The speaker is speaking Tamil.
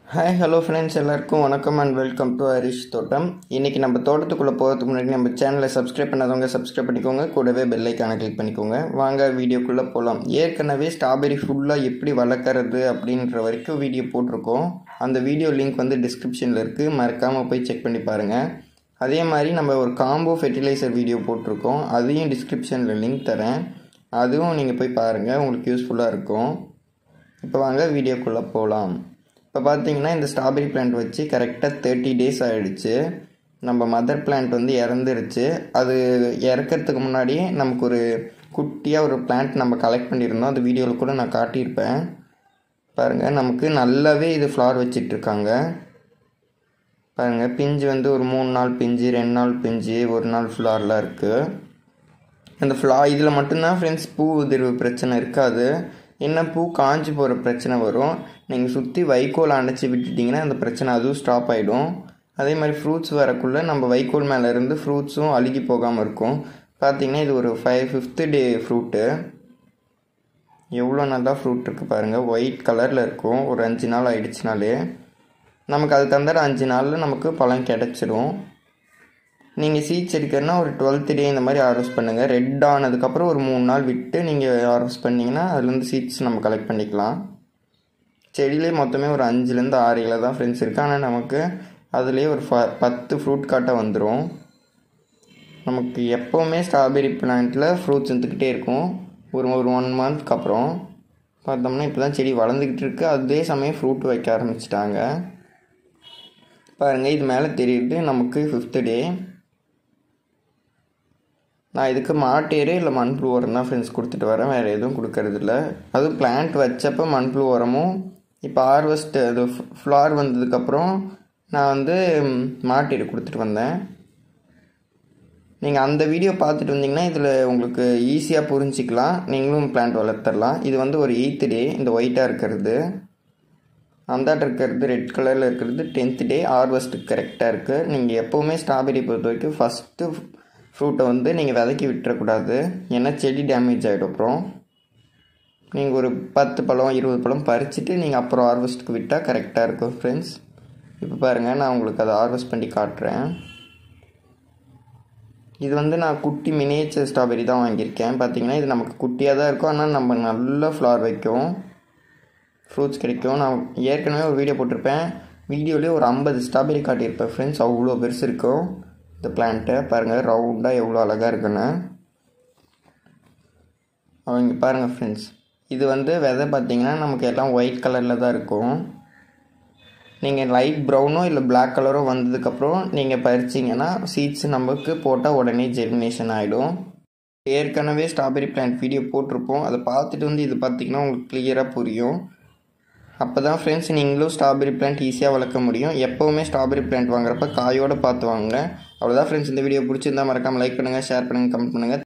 ஹாய் ஹலோ ஃப்ரெண்ட்ஸ் எல்லாருக்கும் வணக்கம் அண்ட் வெல்கம் டு ஹரிஷ் தோட்டம் இன்றைக்கி நம்ம தோட்டத்துக்குள்ளே போகிறதுக்கு முன்னாடி நம்ம சேனலை சப்ஸ்கிரைப் பண்ணாதவங்க சப்ஸ்கிரைப் பண்ணிக்கோங்க கூடவே பெல்லைக்கான கிளிக் பண்ணிக்கோங்க வாங்க வீடியோக்குள்ளே போகலாம் ஏற்கனவே ஸ்ட்ராபெரி ஃபுல்லாக எப்படி வளர்க்குறது அப்படின்ற வரைக்கும் வீடியோ போட்டிருக்கோம் அந்த வீடியோ லிங்க் வந்து டிஸ்கிரிப்ஷனில் இருக்குது மறக்காமல் போய் செக் பண்ணி பாருங்கள் அதே மாதிரி நம்ம ஒரு காம்போ ஃபெர்டிலைசர் வீடியோ போட்டிருக்கோம் அதையும் டிஸ்கிரிப்ஷனில் லிங்க் தரேன் அதுவும் நீங்கள் போய் பாருங்கள் உங்களுக்கு யூஸ்ஃபுல்லாக இருக்கும் இப்போ வாங்க வீடியோக்குள்ளே போகலாம் இப்போ பார்த்தீங்கன்னா இந்த ஸ்ட்ராபெரி பிளான்ட் வச்சு கரெக்டாக தேர்ட்டி டேஸ் ஆகிடுச்சு நம்ம மதர் பிளான்ட் வந்து இறந்துருச்சு அது இறக்கிறதுக்கு முன்னாடி நமக்கு ஒரு குட்டியாக ஒரு பிளான்ட் நம்ம கலெக்ட் பண்ணியிருந்தோம் அந்த வீடியோவில் கூட நான் காட்டியிருப்பேன் பாருங்கள் நமக்கு நல்லாவே இது ஃப்ளார் வச்சிட்ருக்காங்க பாருங்கள் பிஞ்சு வந்து ஒரு மூணு நாள் பிஞ்சு ரெண்டு நாள் பிஞ்சு ஒரு நாள் ஃப்ளார்லாம் இருக்குது அந்த ஃப்ளா இதில் மட்டும்தான் ஃப்ரெண்ட்ஸ் பூ உதிர்வு பிரச்சனை இருக்காது என்ன பூ காஞ்சி போகிற பிரச்சனை வரும் நீங்கள் சுற்றி வைக்கோல் அணைச்சி விட்டுட்டிங்கன்னா அந்த பிரச்சனை அதுவும் ஸ்டாப் ஆகிடும் அதே மாதிரி ஃப்ரூட்ஸ் வரக்குள்ளே நம்ம வைக்கோல் மேலே இருந்து ஃப்ரூட்ஸும் அழுகி போகாமல் இருக்கும் பார்த்தீங்கன்னா இது ஒரு ஃபைவ் ஃபிஃப்த்து டே ஃப்ரூட்டு எவ்வளோ நல்லா ஃப்ரூட் இருக்குது பாருங்கள் ஒயிட் கலரில் இருக்கும் ஒரு அஞ்சு நாள் ஆயிடுச்சுனாலே நமக்கு அது தந்துற அஞ்சு நாளில் நமக்கு பழம் கிடச்சிரும் நீங்கள் சீட்ஸ் எடுக்கிறனா ஒரு டுவெல்த் டே இந்த மாதிரி ஹார்வெஸ்ட் பண்ணுங்கள் ரெட் ஆனதுக்கப்புறம் ஒரு மூணு நாள் விட்டு நீங்கள் ஹார்வெஸ்ட் பண்ணிங்கன்னா அதுலேருந்து சீட்ஸ் நம்ம கலெக்ட் பண்ணிக்கலாம் செடியிலே மொத்தமே ஒரு அஞ்சுலேருந்து ஆறு இலை தான் ஃப்ரெண்ட்ஸ் இருக்குது ஆனால் நமக்கு அதுலேயே ஒரு ஃப பத்து ஃப்ரூட் காட்டாக வந்துடும் நமக்கு எப்போவுமே ஸ்ட்ராபெரி பிளான்ட்டில் ஃப்ரூட்ஸ் வந்துக்கிட்டே இருக்கும் ஒரு ஒரு ஒன் மந்த்க்கு அப்புறம் பார்த்தோம்னா இப்போ தான் செடி வளர்ந்துக்கிட்டு இருக்குது அதே சமயம் ஃப்ரூட் வைக்க ஆரம்பிச்சிட்டாங்க பாருங்கள் இது மேலே தெரியுது நமக்கு ஃபிஃப்த்து டே நான் இதுக்கு மாட்டேரு இல்லை மண்புழு உரம் தான் ஃப்ரெண்ட்ஸ் கொடுத்துட்டு வரேன் வேறு எதுவும் கொடுக்கறதில்ல அதுவும் பிளான்ட் வச்சப்போ மண்புழு உரமும் இப்போ ஹார்வெஸ்ட் அது ஃப்ளார் வந்ததுக்கப்புறம் நான் வந்து மாட்டேரு கொடுத்துட்டு வந்தேன் நீங்கள் அந்த வீடியோ பார்த்துட்டு வந்தீங்கன்னா இதில் உங்களுக்கு ஈஸியாக புரிஞ்சிக்கலாம் நீங்களும் பிளான்ட் வளர்த்துடலாம் இது வந்து ஒரு எயித்து டே இந்த ஒயிட்டாக இருக்கிறது அந்தாட்ட இருக்கிறது ரெட் கலரில் இருக்கிறது டென்த் டே ஹார்வெஸ்ட்டுக்கு கரெக்டாக இருக்குது நீங்கள் எப்போவுமே ஸ்ட்ராபெரி பொறுத்த வரைக்கும் ஃபஸ்ட்டு ஃப்ரூட்டை வந்து நீங்கள் விதைக்கி விட்டுறக்கூடாது ஏன்னா செடி டேமேஜ் ஆகிடும் அப்புறம் நீங்கள் ஒரு பத்து பழம் இருபது பழம் பறிச்சுட்டு நீங்கள் அப்புறம் ஹார்வெஸ்ட்டுக்கு விட்டால் கரெக்டாக இருக்கும் ஃப்ரெண்ட்ஸ் இப்போ பாருங்கள் நான் உங்களுக்கு அதை ஹார்வெஸ்ட் பண்ணி காட்டுறேன் இது வந்து நான் குட்டி மினியேச்சர் ஸ்ட்ராபெரி தான் வாங்கியிருக்கேன் பார்த்தீங்கன்னா இது நமக்கு குட்டியாக தான் இருக்கும் ஆனால் நம்ம நல்ல ஃப்ளார் வைக்கும் ஃப்ரூட்ஸ் கிடைக்கும் நான் ஏற்கனவே ஒரு வீடியோ போட்டிருப்பேன் வீடியோலேயே ஒரு ஐம்பது ஸ்ட்ராபெரி காட்டியிருப்பேன் ஃப்ரெண்ட்ஸ் அவ்வளோ பெருசு இருக்கும் இந்த பிளான்ட்டை பாருங்கள் ரவுண்டாக எவ்வளோ அழகாக இருக்குன்னு அவங்க பாருங்கள் ஃப்ரெண்ட்ஸ் இது வந்து விதை பார்த்தீங்கன்னா நமக்கு எல்லாம் ஒயிட் கலரில் தான் இருக்கும் நீங்கள் லைட் ப்ரௌனோ இல்லை பிளாக் கலரோ வந்ததுக்கப்புறம் நீங்கள் பறிச்சிங்கன்னா சீட்ஸ் நமக்கு போட்டால் உடனே ஜெர்மினேஷன் ஆகிடும் ஏற்கனவே ஸ்ட்ராபெரி பிளான்ட் வீடியோ போட்டிருப்போம் அதை பார்த்துட்டு வந்து இது பார்த்திங்கன்னா உங்களுக்கு கிளியராக புரியும் அப்போ தான் ஃப்ரெண்ட்ஸ் நீங்களும் ஸ்ட்ராபெரி பிளான்ட் ஈஸியாக வளர்க்க முடியும் எப்போவுமே ஸ்ட்ராபெரி பிளான்ட் வாங்குறப்ப காயோடு பார்த்து வாங்க அவ்வளோதான் ஃப்ரெண்ட்ஸ் இந்த வீடியோ பிடிச்சிருந்தா மறக்காமல் லைக் பண்ணுங்கள் ஷேர் பண்ணுங்கள் கமெண்ட் பண்ணுங்கள்